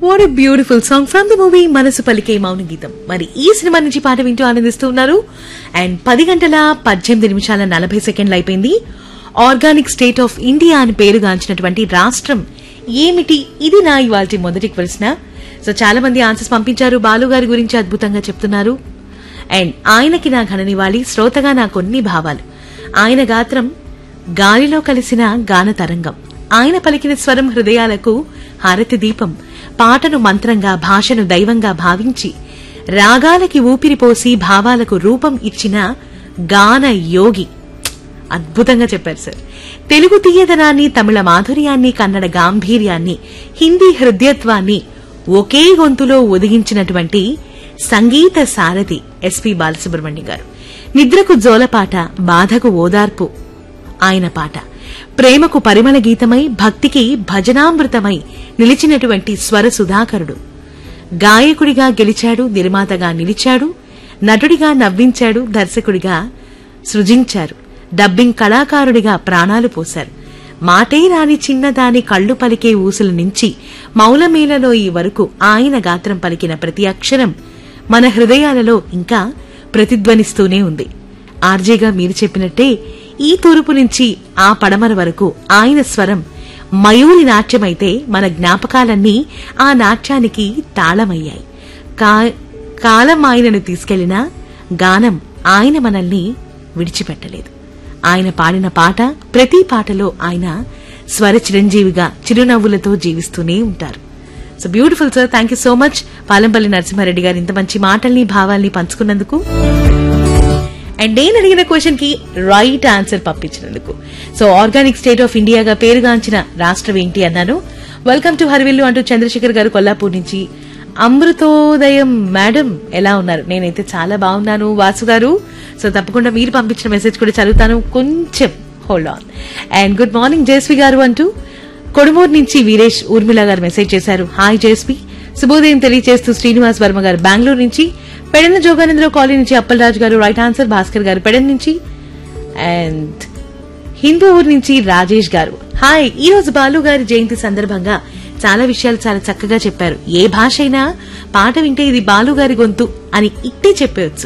what a beautiful song from the movie Manasu Palike మౌన గీతం మరి ఈ సినిమా నుంచి పాట వింటూ ఆనందిస్తూ ఉన్నారు అండ్ పది గంటల పద్దెనిమిది నిమిషాల నలభై సెకండ్లు అయిపోయింది ఆర్గానిక్ స్టేట్ ఆఫ్ ఇండియా అని పేరుగాంచినటువంటి రాష్ట్రం ఏమిటి ఇది నా ఇవాళ మొదటి ప్రశ్న సో చాలా మంది ఆన్సర్స్ పంపించారు బాలు గారి గురించి అద్భుతంగా చెప్తున్నారు అండ్ ఆయనకి నా ఘననివ్వాలి శ్రోతగా నా కొన్ని భావాలు ఆయన గాత్రం గాలిలో కలిసిన గాన తరంగం ఆయన పలికిన స్వరం హృదయాలకు హారతి దీపం పాటను మంత్రంగా భాషను దైవంగా భావించి రాగాలకి ఊపిరిపోసి భావాలకు రూపం ఇచ్చిన గాన యోగి అద్భుతంగా చెప్పారు సార్ తెలుగు తీయదనాన్ని తమిళ మాధుర్యాన్ని కన్నడ గాంభీర్యాన్ని హిందీ హృదయత్వాన్ని ఒకే గొంతులో ఒదిగించినటువంటి సంగీత సారథి ఎస్పి బాలసుబ్రహ్మణ్యం గారు నిద్రకు జోలపాట బాధకు ఓదార్పు ఆయన పాట ప్రేమకు పరిమళ గీతమై భక్తికి భజనామృతమై నిలిచినటువంటి స్వర సుధాకరుడు గాయకుడిగా గెలిచాడు నిర్మాతగా నిలిచాడు నటుడిగా నవ్వించాడు దర్శకుడిగా సృజించారు డబ్బింగ్ కళాకారుడిగా ప్రాణాలు పోశారు మాటే రాని చిన్నదాని కళ్ళు పలికే ఊసుల నుంచి మౌలమేలలో ఈ వరకు ఆయన గాత్రం పలికిన ప్రతి అక్షరం మన హృదయాలలో ఇంకా ప్రతిధ్వనిస్తూనే ఉంది ఆర్జేగా మీరు చెప్పినట్టే ఈ తూర్పు నుంచి ఆ పడమర వరకు ఆయన స్వరం మయూరి నాట్యమైతే మన జ్ఞాపకాలన్నీ ఆ నాట్యానికి తాళమయ్యాయి కా- కాలం ఆయనను తీసుకెళ్లినా గానం ఆయన మనల్ని విడిచిపెట్టలేదు ఆయన పాడిన పాట ప్రతి పాటలో ఆయన స్వర చిరంజీవిగా చిరునవ్వులతో జీవిస్తూనే ఉంటారు so beautiful sir thank you so much Palampalli Narasimha Reddy గారు ఇంత మంచి మాటల్ని భావాల్ని పంచుకున్నందుకు అండ్ నేను అడిగిన క్వశ్చన్ కి రైట్ ఆన్సర్ పంపించినందుకు సో ఆర్గానిక్ స్టేట్ ఆఫ్ ఇండియాగా పేరుగాంచిన రాష్ట్రం ఏంటి అన్నాను వెల్కమ్ టు హరివిల్లు అంటూ చంద్రశేఖర్ గారు కొల్లాపూర్ నుంచి అమృతోదయం మేడం ఎలా ఉన్నారు నేనైతే చాలా బాగున్నాను వాసు గారు సో తప్పకుండా మీరు పంపించిన మెసేజ్ కూడా చదువుతాను కొంచెం hold on and good morning Jayasree గారు అంటూ కొడుమూరు నుంచి వీరేష్ ఊర్మిళ గారు మెసేజ్ చేశారు హాయ్ జేఎస్పీ శుభోదయం తెలియజేస్తూ శ్రీనివాస్ వర్మ గారు బెంగళూరు నుంచి పెడన జోగానంద్ర కాలనీ నుంచి అప్పలరాజు గారు రైట్ ఆన్సర్ భాస్కర్ గారు పెడన్ నుంచి అండ్ హిందూపూర్ నుంచి రాజేష్ గారు హాయ్ ఈ రోజు బాలు గారి జయంతి సందర్భంగా చాలా విషయాలు చాలా చక్కగా చెప్పారు ఏ భాష అయినా పాట వింటే ఇది బాలు గారి గొంతు అని ఇట్టే చెప్పవచ్చు